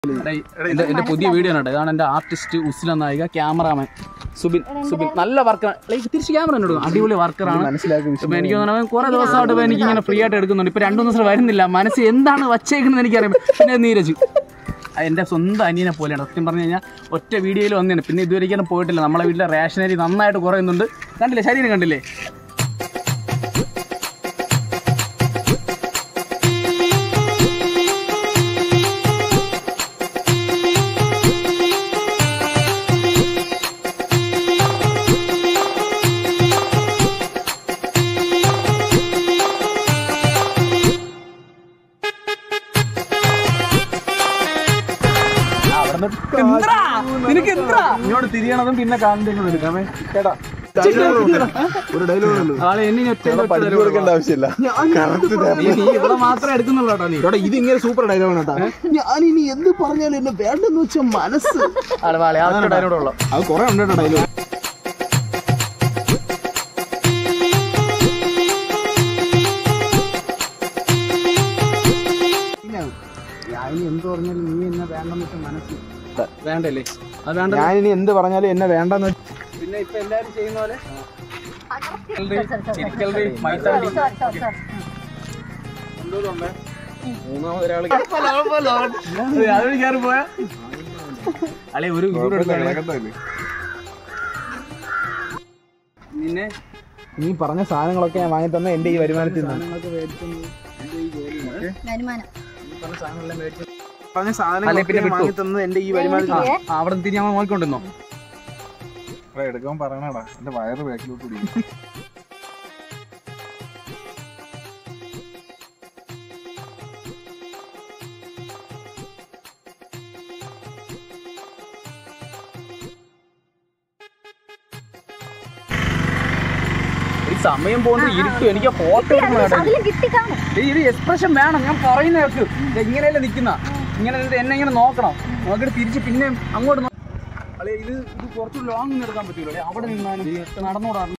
എന്റെ എന്റെ പുതിയ വീഡിയോ ആണ് ഇതാണ് എന്റെ ആർട്ടിസ്റ്റ് ഉസ്ല നായിക ക്യാമറാമാൻ സുബിൻ സുബിൻ നല്ല വർക്കർ ലൈക്ക് തിരിച്ച് ക്യാമറ എടുക്കും അടിപൊളി വർക്കറാണ് മനസ്സിലാക്കും ഇപ്പൊ എനിക്ക് തോന്നുന്നത് കുറെ ദിവസമായിട്ട് ഇപ്പൊ എനിക്ക് ഇങ്ങനെ ഫ്രീ ആയിട്ട് എടുക്കുന്നുണ്ട് ഇപ്പൊ രണ്ടു മൂന്ന് ദിവസം വരുന്നില്ല മനസ്സ് എന്താണ് വച്ചേക്കുന്നത് എനിക്കറിയാം പിന്നെ നീരജ് അത് എൻ്റെ സ്വന്തം അനിയനെ പോലെയാണ് സത്യം പറഞ്ഞു കഴിഞ്ഞാൽ ഒറ്റ വീഡിയോയിൽ വന്നേനെ പിന്നെ ഇതുവരെയ്ക്കാനും പോയിട്ടില്ല നമ്മളെ വീട്ടിലെ റേഷനറി നന്നായിട്ട് കുറയുന്നുണ്ട് കണ്ടില്ലേ ശരീരം കണ്ടില്ലേ എന്താ നിനക്ക് എന്താ ഇങ്ങോട്ട് തിരിയണതും പിന്നെ കാണുന്നതും എടുക്കാമേ കേട്ടാ ഒരു ഡയലോഗ് ഉള്ളൂ ആളെ എന്നെ ഇനി ഒറ്റ പഠിച്ചു കൊടുക്കേണ്ട ആവശ്യമില്ല കറക്റ്റ് നീ നീ ഇവിടെ മാത്രമേ എടുക്കുന്നുള്ളൂ കേട്ടോ നീ ഇവിടെ ഇത് ഇങ്ങനെ സൂപ്പർ ഡയലോഗ് കേട്ടാ ഞാൻ ഇനി എന്ത് പറഞ്ഞാലും എന്നെ വേണ്ടെന്ന് വെച്ച മനസ്സ് ആളെ വാളെ ആ ഡയലോഗ് ഉള്ളു അത് കുറെ ഉണ്ട് കേട്ടോ ഡയലോഗ് ഞാൻ ഇനി എന്ത് പറഞ്ഞാലും നീ എന്നെ വേണ്ടെന്ന് വെച്ച മനസ്സ് വേണ്ടല്ലേ അത് വേണ്ട ഞാൻ ഇനി എന്ത് പറഞ്ഞാലും എന്നെ വേണ്ടെന്ന് വെച്ച പിന്നെ ഇപ്പൊ എല്ലാരും ചെയ്യുന്ന പോലെ ചിരിക്കൽറി മൈത്താണ്ടി മൂന്നാമതൊരാള് അതൊരു കയറി പോയാ അല്ലെ ഒരു ഇതൂടെ എടുക്കാണ്. നിന്നെ നീ പറഞ്ഞ സാധനങ്ങളൊക്കെ ഞാൻ വാങ്ങി തന്ന എന്റെ ഈ വരുമാനത്തിൽ നിന്ന് സാധനങ്ങളൊക്കെ മേടിച്ചൊന്ന് എന്റെ ഈ ജോലിയാണ് വരുമാനം ഈ പറഞ്ഞ സാധനങ്ങളെല്ലാം മേടിച്ചു പറഞ്ഞ അല്ലെ സാധനങ്ങളൊക്കെ പിന്നെ ഞാൻ വിട്ടു. വാങ്ങി തന്നത് എന്റെ ഈ വരുമാനത്തിൽ ആ, ആ, അവിടെ നിന്ന് തിരിഞ്ഞാൽ നോക്കിക്കൊണ്ടിരുന്നോ എടുക്കാൻ പറയണടാ എന്റെ വയറ് ബാക്കിലോട്ട് പിടിക്കും ഈ സമയം പോകുന്നത് ഇരുട്ടും എനിക്ക് ഫോട്ടോ എടുക്കണം കേട്ടോ അതിലും കിട്ടിക്കാണും ഏയ് ഇത് എക്സ്പ്രഷൻ വേണം ഞാൻ പറയുന്ന കേൾക്ക് ഇത് ഇങ്ങനെയല്ലേ നിൽക്കുന്ന ഇങ്ങനെ നിന്നിട്ട് എന്നെ ഇങ്ങനെ നോക്കണം നോക്കിയിട്ട് തിരിച്ച് പിന്നെ അങ്ങോട്ട് നോ- അല്ലെ ഇത് ഇത് കുറച്ച് ലോങ് എടുക്കാൻ പറ്റൂല അവിടെ നിന്നാലും നടന്നോടാ